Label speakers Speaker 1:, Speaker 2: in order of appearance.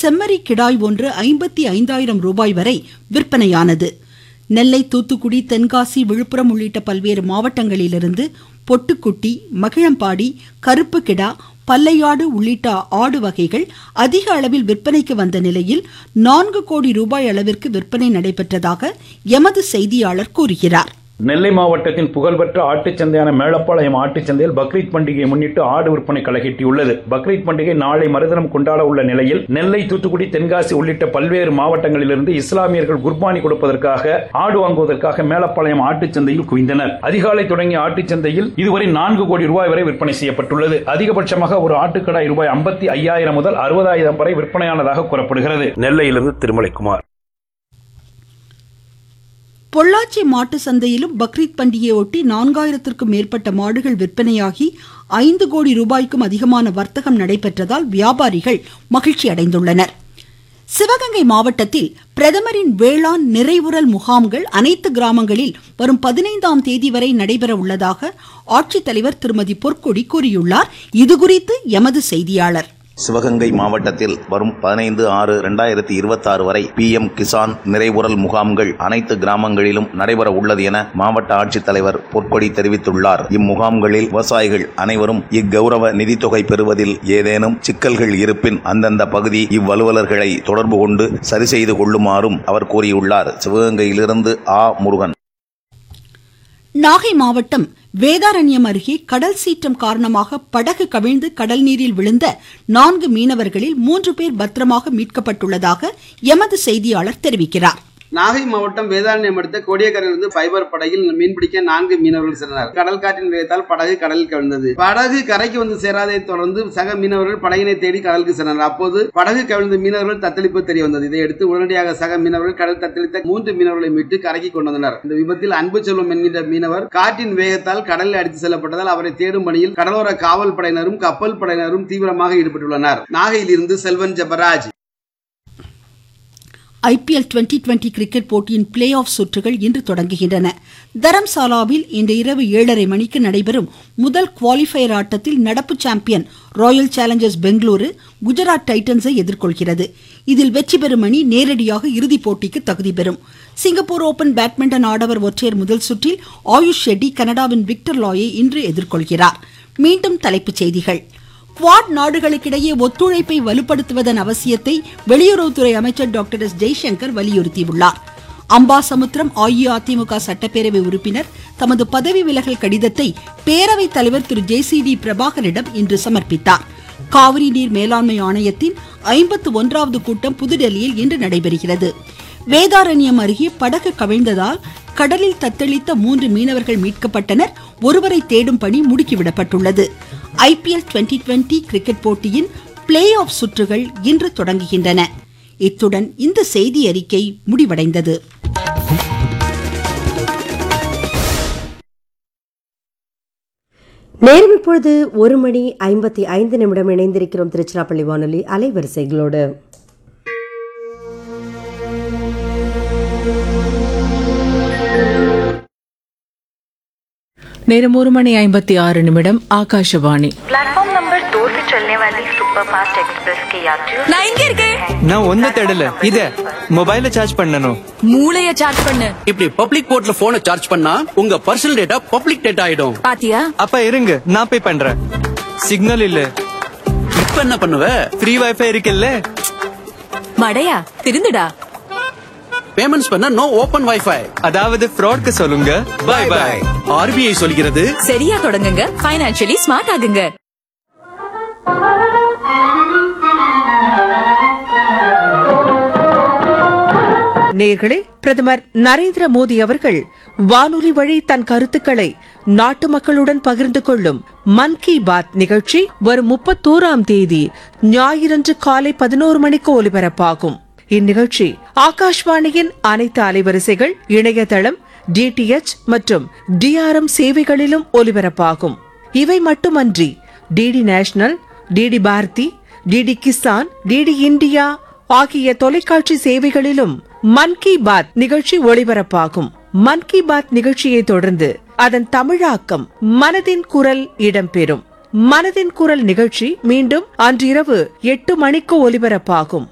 Speaker 1: செம்மறி கிடாய் ஒன்று ஐம்பத்தி ஐந்தாயிரம் ரூபாய் வரை விற்பனையானது நெல்லை தூத்துக்குடி தென்காசி விழுப்புரம் உள்ளிட்ட பல்வேறு மாவட்டங்களிலிருந்து பொட்டுக்குட்டி மகிழம்பாடி கருப்பு கிடா பல்லையாடு உள்ளிட்ட ஆடு வகைகள் அதிக அளவில் விற்பனைக்கு வந்த நிலையில் நான்கு கோடி ரூபாய் அளவிற்கு விற்பனை நடைபெற்றதாக எமது செய்தியாளர் கூறுகிறார்
Speaker 2: நெல்லை மாவட்டத்தின் புகழ்பெற்ற ஆட்டுச் சந்தையான மேலப்பாளையம் ஆட்டுச் சந்தையில் பக்ரீத் பண்டிகையை முன்னிட்டு ஆடு விற்பனை களைகட்டியுள்ளது பக்ரீத் பண்டிகை நாளை மறுதினம் கொண்டாட உள்ள நிலையில் நெல்லை தூத்துக்குடி தென்காசி உள்ளிட்ட பல்வேறு மாவட்டங்களிலிருந்து இஸ்லாமியர்கள் குர்பானி கொடுப்பதற்காக ஆடு வாங்குவதற்காக மேலப்பாளையம் ஆட்டுச் சந்தையில் குவிந்தனர் அதிகாலை தொடங்கிய ஆட்டுச் சந்தையில் இதுவரை நான்கு கோடி ரூபாய் வரை விற்பனை செய்யப்பட்டுள்ளது அதிகபட்சமாக ஒரு ஆட்டுக்கடாய் ரூபாய் ஐம்பத்தி ஐயாயிரம் முதல் அறுபதாயிரம் வரை விற்பனையானதாக கூறப்படுகிறது நெல்லையிலிருந்து திருமலைக்குமார்
Speaker 1: பொள்ளாச்சி மாட்டு சந்தையிலும் பக்ரீத் பண்டிகையொட்டி நான்காயிரத்திற்கும் மேற்பட்ட மாடுகள் விற்பனையாகி ஐந்து கோடி ரூபாய்க்கும் அதிகமான வர்த்தகம் நடைபெற்றதால் வியாபாரிகள் மகிழ்ச்சி அடைந்துள்ளனர் சிவகங்கை மாவட்டத்தில் பிரதமரின் வேளாண் நிறைவுறல் முகாம்கள் அனைத்து கிராமங்களில் வரும் பதினைந்தாம் தேதி வரை நடைபெற உள்ளதாக ஆட்சித்தலைவர் திருமதி பொற்கொடி கூறியுள்ளார் இதுகுறித்து எமது செய்தியாளர்
Speaker 3: சிவகங்கை மாவட்டத்தில் வரும் பதினைந்து ஆறு இரண்டாயிரத்தி இருபத்தி ஆறு வரை பி எம் கிசான் நிறைவுறல் முகாம்கள் அனைத்து கிராமங்களிலும் நடைபெற உள்ளது என மாவட்ட ஆட்சித்தலைவர் பொற்கொடி தெரிவித்துள்ளார் இம்முகாம்களில் விவசாயிகள் அனைவரும் இக்கௌரவ நிதித்தொகை பெறுவதில் ஏதேனும் சிக்கல்கள் இருப்பின் அந்தந்த பகுதி இவ்வலுவலர்களை தொடர்பு கொண்டு சரி செய்து கொள்ளுமாறும் அவர் கூறியுள்ளார் சிவகங்கையிலிருந்து ஆ முருகன்
Speaker 1: நாகை மாவட்டம் வேதாரண்யம் அருகே கடல் சீற்றம் காரணமாக படகு கவிழ்ந்து கடல் நீரில் விழுந்த நான்கு மீனவர்களில் மூன்று பேர் பத்திரமாக மீட்கப்பட்டுள்ளதாக எமது செய்தியாளர் தெரிவிக்கிறார்
Speaker 4: நாகை மாவட்டம் வேதாரண்யம் அடுத்த கோடியக்கரையிலிருந்து ஃபைபர் படகில் மீன்பிடிக்க நான்கு மீனவர்கள் சென்றனர் கடல் காற்றின் வேகத்தால் படகு கடலில் கவிழ்ந்தது படகு கரைக்கு வந்து சேராதை தொடர்ந்து சக மீனவர்கள் படகினை தேடி கடலுக்கு சென்றனர் அப்போது படகு கவிழ்ந்த மீனவர்கள் தத்தளிப்பு தெரிய வந்தது இதையடுத்து உடனடியாக சக மீனவர்கள் கடல் தத்தளித்த மூன்று மீனவர்களை மீட்டு கரைக்கு கொண்டு வந்தனர் இந்த விபத்தில் அன்பு செல்வம் என்கின்ற மீனவர் காற்றின் வேகத்தால் கடலில் அடித்து செல்லப்பட்டதால் அவரை தேடும் பணியில் கடலோர காவல் படையினரும் கப்பல் படையினரும் தீவிரமாக ஈடுபட்டுள்ளனர் நாகையிலிருந்து Selvan Jabaraj
Speaker 1: IPL twenty twenty cricket போட்டியின் பிளே ஆஃப் சுற்றுகள் இன்று தொடங்குகின்றன தரம்சாலாவில் இன்று இரவு ஏழரை மணிக்கு நடைபெறும் முதல் குவாலிஃபயர் ஆட்டத்தில் நடப்பு champion Royal Challengers Bengaluru Gujarat டைட்டன்ஸை எதிர்கொள்கிறது இதில் வெற்றி பெறும் அணி நேரடியாக இறுதிப் போட்டிக்கு தகுதி பெறும் சிங்கப்பூர் ஓபன் பேட்மிண்டன் ஆடவர் ஒற்றையர் முதல் சுற்றில் ஆயுஷ் ஷெட்டி கனடாவின் விக்டர் லாயை இன்று எதிர்கொள்கிறார் மீண்டும் தலைப்புச் செய்திகள் குவாட் நாடுகளுக்கிடையே ஒத்துழைப்பை வலுப்படுத்துவதன் அவசியத்தை வெளியுறவுத்துறை அமைச்சர் டாக்டர் எஸ் ஜெய்சங்கர் வலியுறுத்தியுள்ளார் அம்பாசமுத்திரம் அஇஅதிமுக சட்டப்பேரவை உறுப்பினர் தமது பதவி விலகல் கடிதத்தை பேரவைத் தலைவர் திரு ஜே சி டி பிரபாகரிடம் இன்று சமர்ப்பித்தார் காவிரி நீர் மேலாண்மை ஆணையத்தின் ஐம்பத்து ஒன்றாவது கூட்டம் புதுடெல்லியில் இன்று நடைபெறுகிறது வேதாரண்யம் அருகே படகு கவிழ்ந்ததால் கடலில் தத்தளித்த மூன்று மீனவர்கள் மீட்கப்பட்டனர் ஒருவரை தேடும் பணி முடுக்கிவிடப்பட்டுள்ளது ஐபிஎல் டுவெண்டி டுவெண்டி கிரிக்கெட் போட்டியின் பிளே ஆஃப் சுற்றுகள் இன்று தொடங்குகின்றன இத்துடன் இந்த செய்தி அறிக்கை முடிவடைந்தது
Speaker 5: நேரம் இப்பொழுது ஒரு மணி ஐம்பத்தி ஐந்து நிமிடம் இணைந்திருக்கிறோம் திருச்சிராப்பள்ளி வானொலி அலைவரிசைகளோடு
Speaker 6: நேரம் ஒரு மணி ஐம்பத்தி ஆறு நிமிடம் ஆகாஷவாணி
Speaker 7: प्लेटफॉर्म नंबर दो से चलने वाली सुपर फास्ट एक्सप्रेस के यात्रियों
Speaker 8: நான் இங்க இருக்கேன்
Speaker 9: நான் ஒன்ன தேடல இத மொபைல சார்ஜ் பண்ணனும்
Speaker 8: மூளைய சார்ஜ் பண்ணு
Speaker 10: இப்படி பப்ளிக் போர்ட்ல போனை சார்ஜ் பண்ணா உங்க பர்சனல் டேட்டா பப்ளிக் டேட்டா ஆயிடும்
Speaker 8: பாத்தியா
Speaker 9: அப்ப இருங்க நான் பே பண்றேன் சிக்னல் இல்ல
Speaker 10: இப்ப என்ன பண்ணுவ
Speaker 9: ஃப்ரீ வைஃபை இருக்குல்ல
Speaker 8: மடையா திருந்துடா
Speaker 10: பேமெண்ட்ஸ் பண்ண நோ ஓபன் வைஃபை
Speaker 9: அதாவது ஃப்ராட்க்கு சொல்லுங்க பை பை
Speaker 10: ஆர்பிஐ சொல்கிறது
Speaker 8: சரியா தொடங்குங்க ஃபைனான்சியலி ஸ்மார்ட் ஆகுங்க
Speaker 6: நேர்களே பிரதமர் நரேந்திர மோடி அவர்கள் வானொலி வழி தன் கருத்துக்களை நாட்டு மக்களுடன் பகிர்ந்து கொள்ளும் மன் கி பாத் நிகழ்ச்சி வரும் முப்பத்தோராம் தேதி ஞாயிறன்று காலை பதினோரு மணிக்கு ஒலிபரப்பாகும் இந்நிகழ்ச்சி ஆகாஷ்வாணியின் அனைத்து அலைவரிசைகள் இணையதளம் டிடிஎச் மற்றும் டிஆர்எம் சேவைகளிலும் ஒலிபரப்பாகும் இவை மட்டுமன்றி DD national DD Bharati DD Kisan DD India ஆகிய தொலைக்காட்சி சேவைகளிலும் மன் கி பாத் நிகழ்ச்சி ஒளிபரப்பாகும் மன் கி பாத் நிகழ்ச்சியை தொடர்ந்து அதன் தமிழாக்கம் மனதின் குரல் இடம்பெறும் மனதின் குரல் நிகழ்ச்சி மீண்டும் அன்றிரவு எட்டு மணிக்கு ஒலிபரப்பாகும்